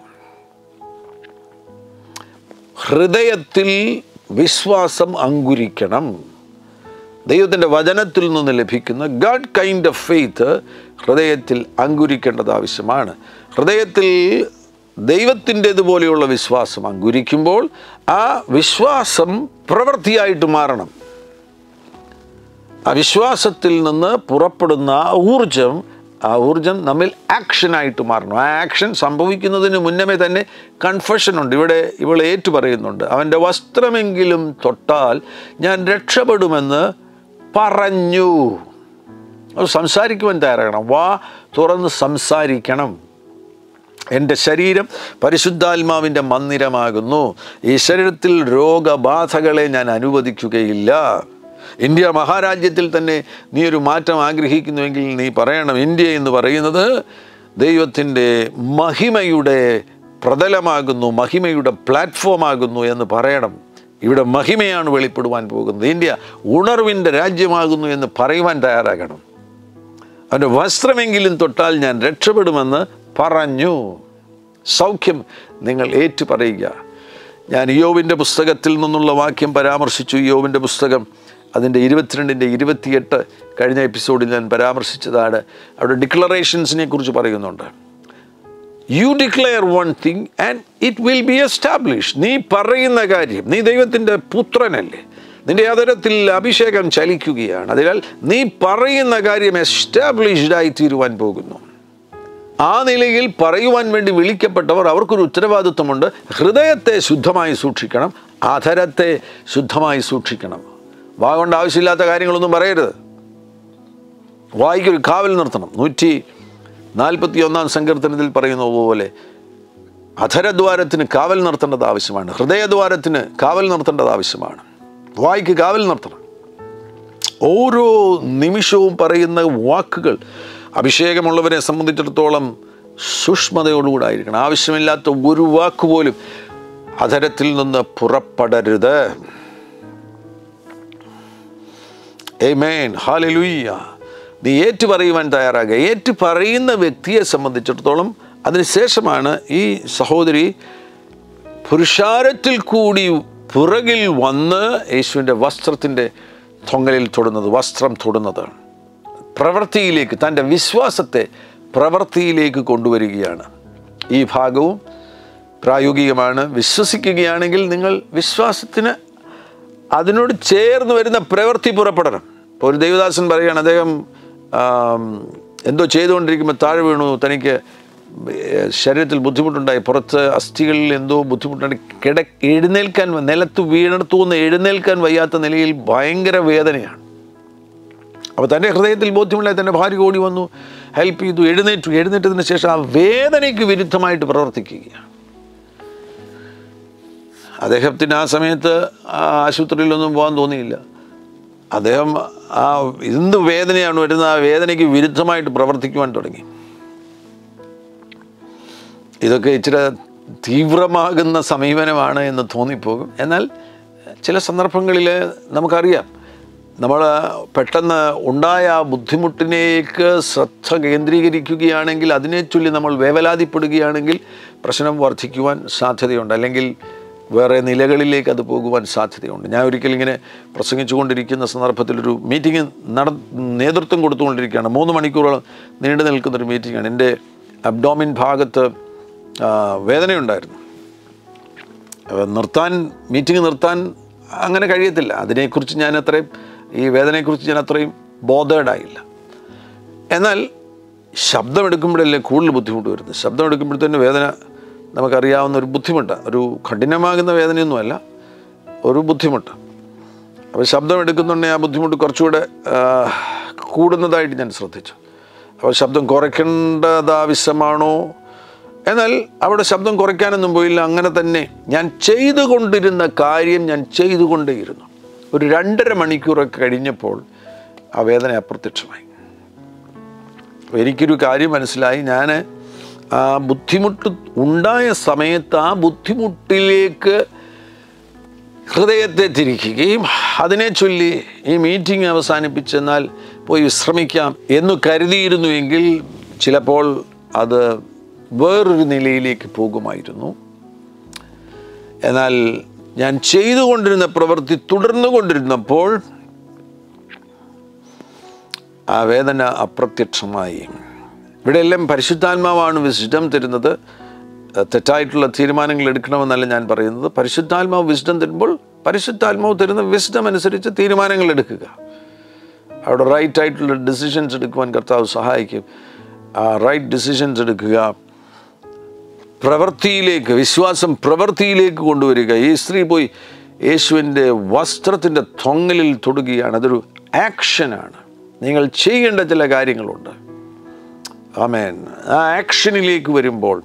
ഹൃദയത്തിൽ വിശ്വാസം അങ്കുരിക്കണം ദൈവത്തിൻ്റെ വചനത്തിൽ നിന്ന് ലഭിക്കുന്ന ഗാഡ് കൈൻഡ് ഓഫ് ഫെയ്ത്ത് ഹൃദയത്തിൽ അങ്കുരിക്കേണ്ടത് ആവശ്യമാണ് ഹൃദയത്തിൽ ദൈവത്തിൻ്റെതുപോലെയുള്ള വിശ്വാസം അങ്കുരിക്കുമ്പോൾ ആ വിശ്വാസം പ്രവൃത്തിയായിട്ട് മാറണം ആ വിശ്വാസത്തിൽ നിന്ന് പുറപ്പെടുന്ന ആ ഊർജം ആ ഊർജം നമ്മിൽ ആക്ഷനായിട്ട് മാറണം ആ ആക്ഷൻ സംഭവിക്കുന്നതിന് മുന്നമേ തന്നെ കൺഫഷൻ ഉണ്ട് ഇവിടെ ഇവൾ ഏറ്റു പറയുന്നുണ്ട് അവൻ്റെ വസ്ത്രമെങ്കിലും തൊട്ടാൽ ഞാൻ രക്ഷപ്പെടുമെന്ന് പറഞ്ഞു അത് സംസാരിക്കുവാൻ തയ്യാറാകണം വാ തുറന്ന് സംസാരിക്കണം എൻ്റെ ശരീരം പരിശുദ്ധാത്മാവിൻ്റെ മന്ദിരമാകുന്നു ഈ ശരീരത്തിൽ രോഗബാധകളെ ഞാൻ അനുവദിക്കുകയില്ല ഇന്ത്യ മഹാരാജ്യത്തിൽ തന്നെ നീ ഒരു മാറ്റം ആഗ്രഹിക്കുന്നുവെങ്കിൽ നീ പറയണം ഇന്ത്യ എന്ന് പറയുന്നത് ദൈവത്തിൻ്റെ മഹിമയുടെ പ്രതലമാകുന്നു മഹിമയുടെ പ്ലാറ്റ്ഫോമാകുന്നു എന്ന് പറയണം ഇവിടെ മഹിമയാണ് വെളിപ്പെടുവാൻ പോകുന്നത് ഇന്ത്യ ഉണർവിൻ്റെ രാജ്യമാകുന്നു എന്ന് പറയുവാൻ തയ്യാറാകണം അവൻ്റെ വസ്ത്രമെങ്കിലും തൊട്ടാൽ ഞാൻ രക്ഷപ്പെടുമെന്ന് പറഞ്ഞു സൗഖ്യം നിങ്ങൾ ഏറ്റു പറയുക ഞാൻ യോവിൻ്റെ പുസ്തകത്തിൽ നിന്നുള്ള വാക്യം പരാമർശിച്ചു യോവിൻ്റെ പുസ്തകം അതിൻ്റെ ഇരുപത്തിരണ്ടിൻ്റെ ഇരുപത്തിയെട്ട് കഴിഞ്ഞ എപ്പിസോഡിൽ ഞാൻ പരാമർശിച്ചതാണ് അവിടെ ഡിക്ലറേഷൻസിനെ കുറിച്ച് പറയുന്നുണ്ട് you declare one thing and it will be establish നീ പറയുന്ന കാര്യം നീ ദൈവത്തിൻ്റെ പുത്രനല്ലേ നിന്റെ അതരത്തിൽ അഭിഷേകം ചലിക്കുകയാണ് അതിനാൽ നീ പറയുന്ന കാര്യം എസ്റ്റാബ്ലിഷ്ഡ് ആയി തീരുവാൻ പോകുന്നു ആ നിലയിൽ പറയുവാൻ വേണ്ടി വിളിക്കപ്പെട്ടവർ അവർക്കൊരു ഉത്തരവാദിത്വമുണ്ട് ഹൃദയത്തെ ശുദ്ധമായി സൂക്ഷിക്കണം അധരത്തെ ശുദ്ധമായി സൂക്ഷിക്കണം വാ കൊണ്ട് ആവശ്യമില്ലാത്ത കാര്യങ്ങളൊന്നും പറയരുത് വായിക്കൊരു കാവൽ നിർത്തണം നൂറ്റി നാൽപ്പത്തി ഒന്നാം സങ്കീർത്തനത്തിൽ പറയുന്ന പോലെ അധരദ്വാരത്തിന് കാവൽ നിർത്തേണ്ടത് ആവശ്യമാണ് ഹൃദയദ്വാരത്തിന് കാവൽ നിർത്തേണ്ടത് ആവശ്യമാണ് വായിക്ക് കാവൽ നിർത്തണം ഓരോ നിമിഷവും പറയുന്ന വാക്കുകൾ അഭിഷേകമുള്ളവരെ സംബന്ധിച്ചിടത്തോളം സൂക്ഷ്മതയോടുകൂടെ ആയിരിക്കണം ആവശ്യമില്ലാത്ത ഒരു വാക്ക് പോലും അധരത്തിൽ നിന്ന് പുറപ്പെടരുത് ഏമേൻ ഹാലലുയ്യ നീ ഏറ്റു പറയുവാൻ തയ്യാറാകുക ഏറ്റു പറയുന്ന വ്യക്തിയെ സംബന്ധിച്ചിടത്തോളം അതിനുശേഷമാണ് ഈ സഹോദരി പുരുഷാരത്തിൽ കൂടി പുറകിൽ വന്ന് യേശുവിൻ്റെ വസ്ത്രത്തിൻ്റെ തൊങ്ങലിൽ തൊടുന്നത് വസ്ത്രം തൊടുന്നത് പ്രവൃത്തിയിലേക്ക് തൻ്റെ വിശ്വാസത്തെ പ്രവൃത്തിയിലേക്ക് കൊണ്ടുവരികയാണ് ഈ ഭാഗവും പ്രായോഗികമാണ് വിശ്വസിക്കുകയാണെങ്കിൽ നിങ്ങൾ വിശ്വാസത്തിന് അതിനോട് ചേർന്ന് വരുന്ന പ്രവൃത്തി പുറപ്പെടണം ഇപ്പോൾ ഒരു ദേവദാസൻ പറയുകയാണ് അദ്ദേഹം ആം, എന്തോ ചെയ്തുകൊണ്ടിരിക്കുമ്പോൾ താഴെ വീണു തനിക്ക് ഏർ ശരീരത്തിൽ ബുദ്ധിമുട്ടുണ്ടായി പുറത്ത് അസ്ഥികളിൽ എന്തോ ബുദ്ധിമുട്ടുണ്ട് കിട എഴുന്നേൽക്കാൻ നിലത്ത് വീണെടുത്തു നിന്ന് എഴുന്നേൽക്കാൻ വയ്യാത്ത നിലയിൽ ഭയങ്കര വേദനയാണ് അപ്പോൾ തൻ്റെ ഹൃദയത്തിൽ ബോധ്യമില്ലാതെ തൻ്റെ ഭാര്യ ഓടി വന്നു ഹെൽപ്പ് ചെയ്തു എഴുന്നേറ്റു എഴുന്നേറ്റതിന് ശേഷം ആ വേദനയ്ക്ക് വിരുദ്ധമായിട്ട് പ്രവർത്തിക്കുകയാണ് അദ്ദേഹത്തിന് ആ സമയത്ത് ആ ആശുപത്രിയിലൊന്നും പോകാൻ തോന്നിയില്ല അദ്ദേഹം ആ എന്ത് വേദനയാണ് വരുന്നത് ആ വേദനയ്ക്ക് വിരുദ്ധമായിട്ട് പ്രവർത്തിക്കുവാൻ തുടങ്ങി ഇതൊക്കെ ഇച്ചിരി തീവ്രമാകുന്ന സമീപനമാണ് എന്ന് തോന്നിപ്പോകും എന്നാൽ ചില സന്ദർഭങ്ങളിൽ നമുക്കറിയാം നമ്മൾ പെട്ടെന്ന് ഉണ്ടായ ആ ബുദ്ധിമുട്ടിനേക്ക് ശ്രദ്ധ കേന്ദ്രീകരിക്കുകയാണെങ്കിൽ അതിനെ ചൊല്ലി നമ്മൾ വേവലാതിപ്പെടുകയാണെങ്കിൽ പ്രശ്നം വർദ്ധിക്കുവാൻ സാധ്യതയുണ്ട് അല്ലെങ്കിൽ വേറെ നിലകളിലേക്ക് അത് പോകുവാൻ സാധ്യതയുണ്ട് ഞാൻ ഒരിക്കൽ ഇങ്ങനെ പ്രസംഗിച്ചുകൊണ്ടിരിക്കുന്ന സന്ദർഭത്തിലൊരു മീറ്റിംഗ് നട നേതൃത്വം കൊടുത്തുകൊണ്ടിരിക്കുകയാണ് മൂന്ന് മണിക്കൂറോളം നീണ്ടു നിൽക്കുന്നൊരു മീറ്റിംഗാണ് എൻ്റെ അബ്ഡോമിൻ ഭാഗത്ത് ആ, വേദനയുണ്ടായിരുന്നു അപ്പോൾ നിർത്താൻ മീറ്റിംഗ് നിർത്താൻ അങ്ങനെ കഴിയത്തില്ല അതിനെക്കുറിച്ച് ഞാൻ അത്രയും ഈ വേദനയെക്കുറിച്ച് ഞാൻ അത്രയും ബോധേഡായില്ല എന്നാൽ ശബ്ദമെടുക്കുമ്പോഴല്ലേ കൂടുതൽ ബുദ്ധിമുട്ട് വരുന്നത് ശബ്ദം എടുക്കുമ്പോഴത്തേന് വേദന നമുക്കറിയാവുന്ന ഒരു ബുദ്ധിമുട്ട് ഒരു കഠിനമാകുന്ന വേദനയൊന്നുമല്ല ഒരു ബുദ്ധിമുട്ട് അപ്പോൾ ശബ്ദം എടുക്കുന്നുണ്ടെങ്കിൽ ആ ബുദ്ധിമുട്ട് കുറച്ചുകൂടെ ആ, കൂടുന്നതായിട്ട് ഞാൻ ശ്രദ്ധിച്ചു അപ്പോൾ ശബ്ദം കുറയ്ക്കേണ്ടത് ആവശ്യമാണോ എന്നാൽ അവിടെ ശബ്ദം കുറയ്ക്കാനൊന്നും പോയില്ല അങ്ങനെ തന്നെ ഞാൻ ചെയ്തുകൊണ്ടിരുന്ന കാര്യം ഞാൻ ചെയ്തുകൊണ്ടേയിരുന്നു ഒരു രണ്ടര മണിക്കൂറൊക്കെ കഴിഞ്ഞപ്പോൾ ആ വേദന അപ്രത്യക്ഷമായി അപ്പോൾ എനിക്കൊരു കാര്യം മനസ്സിലായി ഞാൻ ആ ബുദ്ധിമുട്ട് ഉണ്ടായ സമയത്ത് ആ ബുദ്ധിമുട്ടിലേക്ക് ഹൃദയത്തെ തിരിക്കുകയും അതിനെ ചൊല്ലി ഈ മീറ്റിംഗ് അവസാനിപ്പിച്ചെന്നാൽ പോയി വിശ്രമിക്കാം എന്ന് കരുതിയിരുന്നുവെങ്കിൽ ചിലപ്പോൾ അത് വേറൊരു നിലയിലേക്ക് പോകുമായിരുന്നു എന്നാൽ ഞാൻ ചെയ്തുകൊണ്ടിരുന്ന പ്രവൃത്തി തുടർന്നു കൊണ്ടിരുന്നപ്പോൾ ആ വേദന അപ്രത്യക്ഷമായി ഇവിടെയെല്ലാം പരിശുദ്ധാത്മാവാണ് വിശുദ്ധം തരുന്നത് തെറ്റായിട്ടുള്ള തീരുമാനങ്ങൾ എടുക്കണമെന്നല്ല ഞാൻ പറയുന്നത് പരിശുദ്ധാത്മാവ് വിശുദ്ധം തരുമ്പോൾ പരിശുദ്ധാത്മാവ് തരുന്ന വിശുദ്ധം അനുസരിച്ച് തീരുമാനങ്ങൾ എടുക്കുക അവിടെ റൈറ്റ് ആയിട്ടുള്ള ഡിസിഷൻസ് എടുക്കുവാൻ കർത്താവ് സഹായിക്കും ആ റൈറ്റ് ഡിസിഷൻസ് എടുക്കുക പ്രവൃത്തിയിലേക്ക് വിശ്വാസം പ്രവൃത്തിയിലേക്ക് കൊണ്ടുവരിക ഈ സ്ത്രീ പോയി യേശുവിൻ്റെ വസ്ത്രത്തിൻ്റെ തൊങ്ങലിൽ തൊടുകയാണ് അതൊരു ആക്ഷനാണ് നിങ്ങൾ ചെയ്യേണ്ട ചില കാര്യങ്ങളുണ്ട് ആമേൻ ആ ആക്ഷനിലേക്ക് വരുമ്പോൾ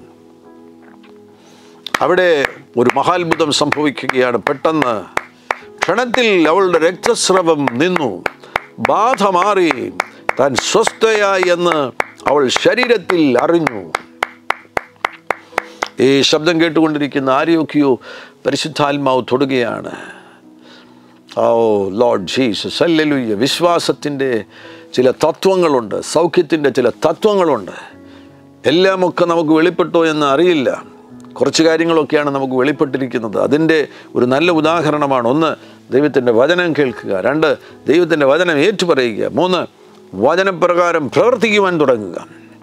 അവിടെ ഒരു മഹാത്ഭുതം സംഭവിക്കുകയാണ് പെട്ടെന്ന് ക്ഷണത്തിൽ അവളുടെ രക്തസ്രവം നിന്നു ബാധ മാറി താൻ സ്വസ്ഥയായി എന്ന് അവൾ ശരീരത്തിൽ അറിഞ്ഞു ഈ ശബ്ദം കേട്ടുകൊണ്ടിരിക്കുന്ന ആരെയൊക്കെയോ പരിശുദ്ധാത്മാവ് തൊടുകയാണ് ഓ ലോർഡ് ജീസസ് അല്ലെലുയ്യ വിശ്വാസത്തിൻ്റെ ചില തത്വങ്ങളുണ്ട് സൗഖ്യത്തിൻ്റെ ചില തത്വങ്ങളുണ്ട് എല്ലാമൊക്കെ നമുക്ക് വെളിപ്പെട്ടോ എന്ന് അറിയില്ല കുറച്ച് കാര്യങ്ങളൊക്കെയാണ് നമുക്ക് വെളിപ്പെട്ടിരിക്കുന്നത് അതിൻ്റെ ഒരു നല്ല ഉദാഹരണമാണ് ഒന്ന് ദൈവത്തിൻ്റെ വചനം കേൾക്കുക രണ്ട് ദൈവത്തിൻ്റെ വചനം ഏറ്റുപറയുക മൂന്ന് വചനപ്രകാരം പ്രവർത്തിക്കുവാൻ തുടങ്ങുക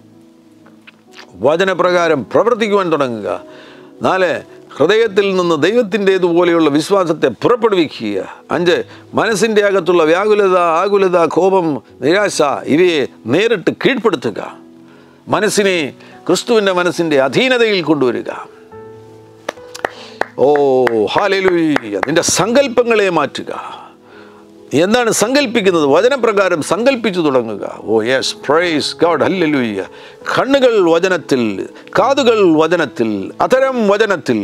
വചനപ്രകാരം പ്രവർത്തിക്കുവാൻ തുടങ്ങുക നാല് ഹൃദയത്തിൽ നിന്ന് ദൈവത്തിൻ്റേതുപോലെയുള്ള വിശ്വാസത്തെ പുറപ്പെടുവിക്കുക അഞ്ച് മനസ്സിൻ്റെ അകത്തുള്ള വ്യാകുലത ആകുലത കോപം നിരാശ ഇവയെ നേരിട്ട് കീഴ്പ്പെടുത്തുക മനസ്സിനെ ക്രിസ്തുവിൻ്റെ മനസ്സിൻ്റെ അധീനതയിൽ കൊണ്ടുവരിക ഓ ഹാലലുയ്യ നിന്റെ സങ്കല്പങ്ങളെ മാറ്റുക എന്താണ് സങ്കല്പിക്കുന്നത് വചനപ്രകാരം സങ്കല്പിച്ചു തുടങ്ങുക oh yes praise God hallelujah കണ്ണുകൾ വചനത്തിൽ കാതുകൾ വചനത്തിൽ അധരം വചനത്തിൽ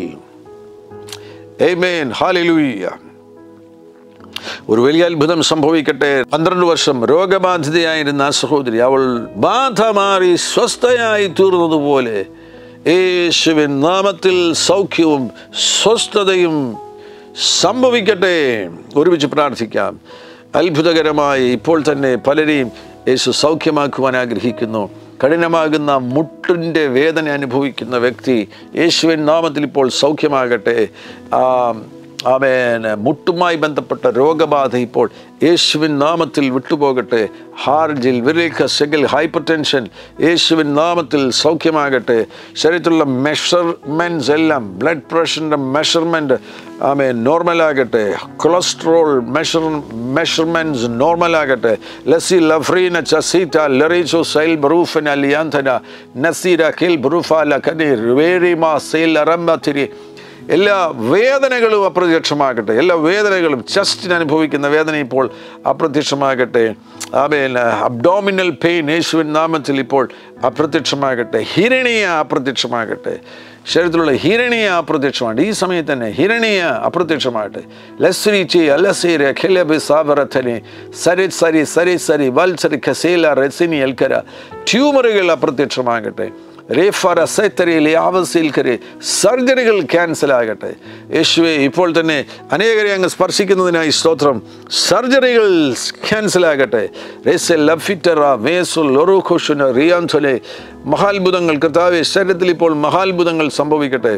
ഏമേൻ ഹാലലൂയ ഒരു വലിയ അത്ഭുതം സംഭവിക്കട്ടെ പന്ത്രണ്ട് വർഷം രോഗബാധിതയായിരുന്ന ആ സഹോദരി അവൾ ബാധ മാറി സ്വസ്ഥയായി തീർന്നതുപോലെ യേശുവിൻ നാമത്തിൽ സൗഖ്യവും സ്വസ്ഥതയും സംഭവിക്കട്ടെ ഒരുമിച്ച് പ്രാർത്ഥിക്കാം അത്ഭുതകരമായി ഇപ്പോൾ തന്നെ പലരെയും യേശു സൗഖ്യമാക്കുവാൻ ആഗ്രഹിക്കുന്നു കഠിനമാകുന്ന മുട്ടിൻ്റെ വേദന അനുഭവിക്കുന്ന വ്യക്തി യേശുവിൻ നാമത്തിൽ ഇപ്പോൾ സൗഖ്യമാകട്ടെ ആ ആമേൻ മുട്ടുമായി ബന്ധപ്പെട്ട രോഗബാധ ഇപ്പോൾ യേശുവിൻ നാമത്തിൽ വിട്ടുപോകട്ടെ ഹാർജിൽ വിരേഖ സെഗൽ ഹൈപ്പർ ടെൻഷൻ യേശുവിൻ നാമത്തിൽ സൗഖ്യമാകട്ടെ ശരീരത്തിലുള്ള മെഷർമെൻറ്റ്സ് എല്ലാം ബ്ലഡ് പ്രഷറിൻ്റെ മെഷർമെൻറ്റ് ആമേൻ നോർമലാകട്ടെ കൊളസ്ട്രോൾ മെഷർ മെഷർമെൻറ്റ്സ് നോർമലാകട്ടെ ലസി ലഫ്രീന ചസീറ്റ ലറീസോ സൈൽ ബ്രൂഫിന ലിയാന്തന നസീര കിൽ ബ്രൂഫ ലഖനീർ വേരിമ സെയിൽ അറമ്പത്തിരി എല്ലാ വേദനകളും അപ്രത്യക്ഷമാകട്ടെ എല്ലാ വേദനകളും ചെസ്റ്റിന് അനുഭവിക്കുന്ന വേദന ഇപ്പോൾ അപ്രത്യക്ഷമാകട്ടെ ആമേൻ അബ്ഡോമിനൽ പെയിൻ യേശുവിൻ നാമത്തിൽ ഇപ്പോൾ അപ്രത്യക്ഷമാകട്ടെ ഹിരണിയ അപ്രത്യക്ഷമാകട്ടെ ശരീരത്തിലുള്ള ഹിരണിയ അപ്രത്യക്ഷമാകട്ടെ ഈ സമയത്ത് തന്നെ ഹിരണിയ അപ്രത്യക്ഷമാകട്ടെ ലസ്രീച്ചി അല്ലസീര ഖിലബി സാബറത്തനെ സരി സരി സരി സരി വത്സരി ഖസീല റെസിനി എൽക്കര ട്യൂമറുകൾ അപ്രത്യക്ഷമാകട്ടെ റേഫാർ അസൈത്തരയിലെ ആവസിൽക്കരെ സർജറികൾ ക്യാൻസൽ ആകട്ടെ യേശുവെ ഇപ്പോൾ തന്നെ അനേകരെ അങ്ങ് സ്പർശിക്കുന്നതിനായി സ്തോത്രം സർജറികൾ ക്യാൻസൽ ആകട്ടെ റേസെ ലഫിറ്ററ മേസുൽ ലൊറുഖുഷുന റിയാൻസൊലെ മഹാത്ഭുതങ്ങൾ കർത്താവെ ശരീരത്തിൽ ഇപ്പോൾ മഹാത്ഭുതങ്ങൾ സംഭവിക്കട്ടെ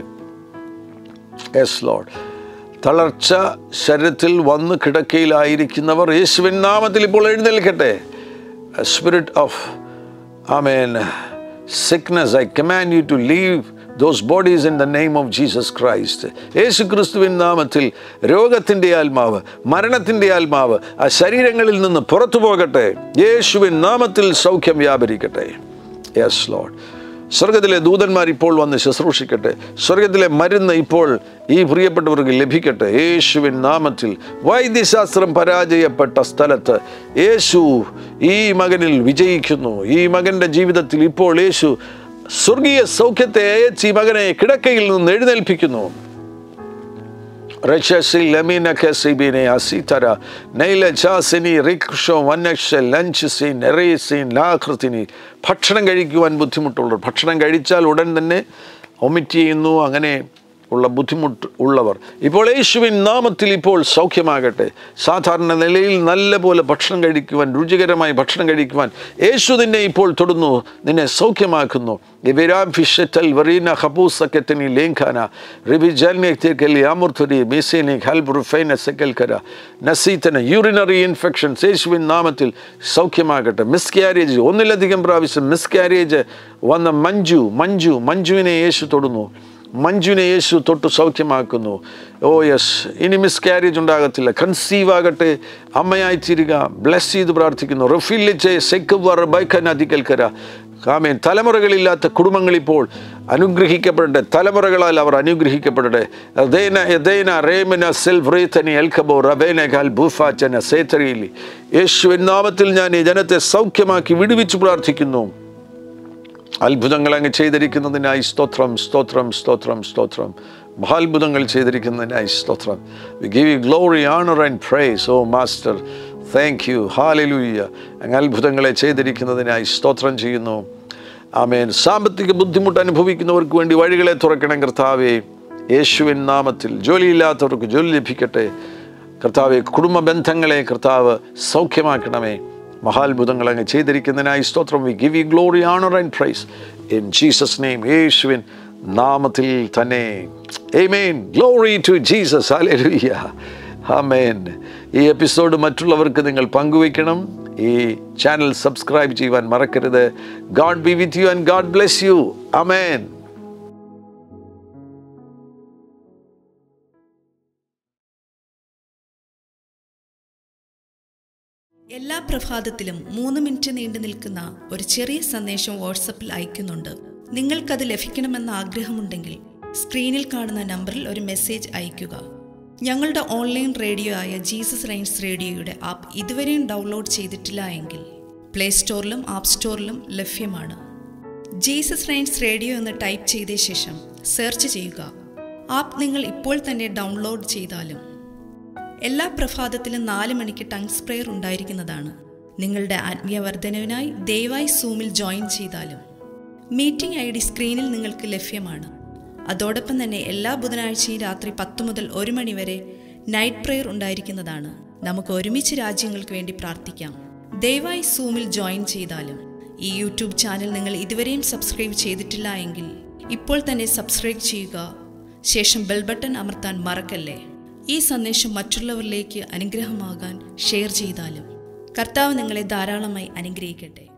യെസ് ലോഡ് തളർച്ച ശരീരത്തിൽ വന്ന് കിടക്കയിലായിരിക്കുന്നവർ യേശുവിൻ നാമത്തിൽ ഇപ്പോൾ എഴുന്നേൽക്കട്ടെ spirit of amen sickness, I command you to leave those bodies in the name of Jesus Christ. Yesu ക്രിസ്തുവിൻ നാമത്തിൽ രോഗത്തിൻ്റെ ആത്മാവ് മരണത്തിൻ്റെ ആത്മാവ് ആ ശരീരങ്ങളിൽ നിന്ന് പുറത്തു പോകട്ടെ യേശുവിൻ നാമത്തിൽ സൗഖ്യം വ്യാപരിക്കട്ടെ യെസ് ലോഡ് സ്വർഗത്തിലെ ദൂതന്മാർ ഇപ്പോൾ വന്ന് ശുശ്രൂഷിക്കട്ടെ സ്വർഗത്തിലെ മരുന്ന് ഇപ്പോൾ ഈ പ്രിയപ്പെട്ടവർക്ക് ലഭിക്കട്ടെ യേശുവിൻ നാമത്തിൽ വൈദ്യശാസ്ത്രം പരാജയപ്പെട്ട സ്ഥലത്ത് യേശു ഈ മകനിൽ വിജയിക്കുന്നു ഈ മകൻ്റെ ജീവിതത്തിൽ ഇപ്പോൾ യേശു സ്വർഗീയ സൗഖ്യത്തെ അയച്ച് ഈ മകനെ കിടക്കയിൽ നിന്ന് എഴുന്നേൽപ്പിക്കുന്നു Rachasi lemina kesibine asitara neile ചാസിനി റിക്ഷോ വന്നക്ഷ ലഞ്ച് സീൻ എറേസീൻ ലാകൃതിനി ഭക്ഷണം കഴിക്കുവാൻ ബുദ്ധിമുട്ടുള്ളവർ ഭക്ഷണം കഴിച്ചാൽ ഉടൻ തന്നെ ഒമിറ്റ് ചെയ്യുന്നു അങ്ങനെ ഉള്ള ബുദ്ധിമുട്ട് ഉള്ളവർ ഇപ്പോൾ യേശുവിൻ നാമത്തിൽ ഇപ്പോൾ സൗഖ്യമാകട്ടെ സാധാരണ നിലയിൽ നല്ല പോലെ ഭക്ഷണം കഴിക്കുവാൻ രുചികരമായി ഭക്ഷണം കഴിക്കുവാൻ യേശു നിന്നെ ഇപ്പോൾ തൊടുന്നു നിന്നെ സൗഖ്യമാക്കുന്നു ഇബിരാം ഫിഷറ്റൽ വറീന ഹബൂസക്കറ്റനി ലേഖാന റിബിജാലിക്കലി ആമുർത്തുരി മീസേനി ഹൽബുറുഫൈന സെക്കൽക്കര നസീത്തന യൂറിനറി ഇൻഫെക്ഷൻസ് യേശുവിൻ നാമത്തിൽ സൗഖ്യമാകട്ടെ മിസ്കാരേജ് ഒന്നിലധികം പ്രാവശ്യം മിസ്കാരേജ് വന്ന മഞ്ജു മഞ്ജു മഞ്ജുവിനെ യേശു തൊടുന്നു മഞ്ജുവിനെ യേശു തൊട്ട് സൗഖ്യമാക്കുന്നു ഓ യെസ് ഇനി മിസ്കാരേജ് ഉണ്ടാകത്തില്ല കൺസീവ് ആകട്ടെ അമ്മയായി തീരുക ബ്ലെസ് ചെയ്ത് പ്രാർത്ഥിക്കുന്നു റഫില്ലിച്ച് സെക്കുവർ ബൈക്കൻ അധികൽക്കര കാമേൻ തലമുറകളില്ലാത്ത കുടുംബങ്ങൾ ഇപ്പോൾ അനുഗ്രഹിക്കപ്പെടട്ടെ തലമുറകളാൽ അവർ അനുഗ്രഹിക്കപ്പെടട്ടെ യദേന യദേന റേമന സെൽവ്രേത്തനി എൽഖബോ റബേന കാൽ ബൂഫാച്ചന സേത്തറിയിലി യേശുവിൻ നാമത്തിൽ ഞാൻ ഈ ജനത്തെ സൗഖ്യമാക്കി വിടുവിച്ച് പ്രാർത്ഥിക്കുന്നു അത്ഭുതങ്ങൾ അങ്ങ് ചെയ്തിരിക്കുന്നതിനായി സ്തോത്രം സ്തോത്രം സ്തോത്രം സ്തോത്രം മഹാത്ഭുതങ്ങൾ ചെയ്തിരിക്കുന്നതിനായി സ്തോത്രം we give you glory honour and praise oh master thank you hallelujah അങ്ങ് അത്ഭുതങ്ങളെ ചെയ്തിരിക്കുന്നതിനായി സ്തോത്രം ചെയ്യുന്നു ആമേൻ സാമ്പത്തിക ബുദ്ധിമുട്ട് അനുഭവിക്കുന്നവർക്ക് വേണ്ടി വഴികളെ തുറക്കണം കർത്താവേ യേശുവിൻ നാമത്തിൽ ജോലിയില്ലാത്തവർക്ക് ജോലി ലഭിക്കട്ടെ കർത്താവെ കുടുംബ ബന്ധങ്ങളെ കർത്താവ് സൗഖ്യമാക്കണമേ മഹാത്ഭുതങ്ങൾ അങ്ങ് ചെയ്തിരിക്കുന്നതിനായി സ്തോത്രം we give you glory honour and praise in Jesus name യേശുവിൻ നാമത്തിൽ തന്നെ Amen. Glory to Jesus. Hallelujah. Amen. ഈ എപ്പിസോഡ് മറ്റുള്ളവർക്ക് നിങ്ങൾ പങ്കുവയ്ക്കണം ഈ ചാനൽ സബ്സ്ക്രൈബ് ചെയ്യുവാൻ മറക്കരുത് God be with you and God bless you amen എല്ലാ പ്രഭാതത്തിലും മൂന്ന് മിനിറ്റ് നീണ്ടു നിൽക്കുന്ന ഒരു ചെറിയ സന്ദേശം വാട്സപ്പിൽ അയക്കുന്നുണ്ട് നിങ്ങൾക്കത് ലഭിക്കണമെന്ന ആഗ്രഹമുണ്ടെങ്കിൽ സ്ക്രീനിൽ കാണുന്ന നമ്പറിൽ ഒരു മെസ്സേജ് അയയ്ക്കുക ഞങ്ങളുടെ ഓൺലൈൻ റേഡിയോ ആയ ജീസസ് റൈൻസ് റേഡിയോയുടെ ആപ്പ് ഇതുവരെയും ഡൗൺലോഡ് ചെയ്തിട്ടില്ല എങ്കിൽ പ്ലേ സ്റ്റോറിലും ആപ്പ് സ്റ്റോറിലും ലഭ്യമാണ് ജീസസ് റൈൻസ് റേഡിയോ എന്ന് ടൈപ്പ് ചെയ്ത ശേഷം സെർച്ച് ചെയ്യുക ആപ്പ് നിങ്ങൾ ഇപ്പോൾ തന്നെ ഡൗൺലോഡ് ചെയ്താലും എല്ലാ പ്രഭാതത്തിലും നാല് മണിക്ക് ടങ്സ് പ്രെയർ ഉണ്ടായിരിക്കുന്നതാണ് നിങ്ങളുടെ ആത്മീയ വർധനവിനായി ദയവായി സൂമിൽ ജോയിൻ ചെയ്താലും മീറ്റിംഗ് ഐ ഡി സ്ക്രീനിൽ നിങ്ങൾക്ക് ലഭ്യമാണ് അതോടൊപ്പം തന്നെ എല്ലാ ബുധനാഴ്ചയും രാത്രി പത്ത് മുതൽ ഒരു മണി വരെ നൈറ്റ് പ്രെയർ ഉണ്ടായിരിക്കുന്നതാണ് നമുക്ക് ഒരുമിച്ച് രാജ്യങ്ങൾക്ക് വേണ്ടി പ്രാർത്ഥിക്കാം ദയവായി സൂമിൽ ജോയിൻ ചെയ്താലും ഈ യൂട്യൂബ് ചാനൽ നിങ്ങൾ ഇതുവരെയും സബ്സ്ക്രൈബ് ചെയ്തിട്ടില്ല എങ്കിൽ ഇപ്പോൾ തന്നെ സബ്സ്ക്രൈബ് ചെയ്യുക ശേഷം ബെൽ ബട്ടൺ അമർത്താൻ മറക്കല്ലേ ഈ സന്ദേശം മറ്റുള്ളവരിലേക്ക് അനുഗ്രഹമാകാൻ ഷെയർ ചെയ്താലും കർത്താവ് നിങ്ങളെ ധാരാളമായി അനുഗ്രഹിക്കട്ടെ